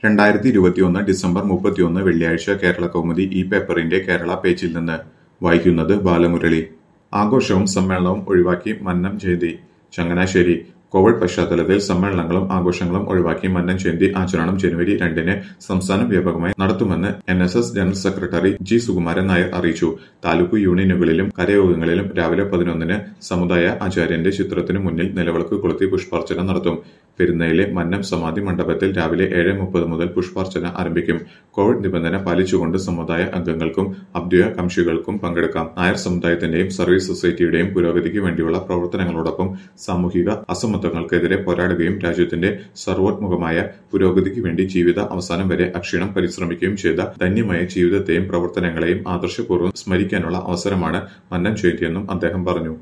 രണ്ടായിരത്തി ഇരുപത്തിയൊന്ന് ഡിസംബർ മുപ്പത്തിയൊന്ന് വെള്ളിയാഴ്ച കേരള കൗമുദി ഈ പേപ്പറിന്റെ കേരള പേജിൽ നിന്ന് വായിക്കുന്നത് ബാലമുരളി ആഘോഷവും സമ്മേളനവും ഒഴിവാക്കി മന്നം ജയന്തി ചങ്ങനാശ്ശേരി കോവിഡ് പശ്ചാത്തലത്തിൽ സമ്മേളനങ്ങളും ആഘോഷങ്ങളും ഒഴിവാക്കി മന്നം ജയന്തി ആചരണം ജനുവരി രണ്ടിന് സംസ്ഥാന വ്യാപകമായി നടത്തുമെന്ന് N S S general secretary G Sukumaran Nair അറിയിച്ചു താലൂക്ക് യൂണിയനുകളിലും കരയോഗങ്ങളിലും രാവിലെ പതിനൊന്നിന് സമുദായ ആചാര്യന്റെ ചിത്രത്തിനു മുന്നിൽ നിലവിളക്ക് കൊളുത്തി പുഷ്പാർച്ചന നടത്തും പെരുന്നയിലെ മന്നം സമാധി മണ്ഡപത്തിൽ രാവിലെ ഏഴ് മുപ്പത് മുതൽ പുഷ്പാർച്ചന ആരംഭിക്കും കോവിഡ് നിബന്ധന പാലിച്ചുകൊണ്ട് സമുദായ അംഗങ്ങൾക്കും അഭ്യുദയ കക്ഷികൾക്കും പങ്കെടുക്കാം നായർ സമുദായത്തിന്റെയും സർവീസ് സൊസൈറ്റിയുടെയും പുരോഗതിക്ക് വേണ്ടിയുള്ള പ്രവർത്തനങ്ങളോടൊപ്പം സാമൂഹിക അസമത്വങ്ങൾക്കെതിരെ പോരാടുകയും രാജ്യത്തിന്റെ സർവോത്മുഖമായ പുരോഗതിക്ക് വേണ്ടി ജീവിത അവസാനം വരെ അക്ഷീണം പരിശ്രമിക്കുകയും ചെയ്ത ധന്യമായ ജീവിതത്തെയും പ്രവർത്തനങ്ങളെയും ആദർശപൂർവ്വം സ്മരിക്കാനുള്ള അവസരമാണ് മന്നം ജയന്തിയെന്നും അദ്ദേഹം പറഞ്ഞു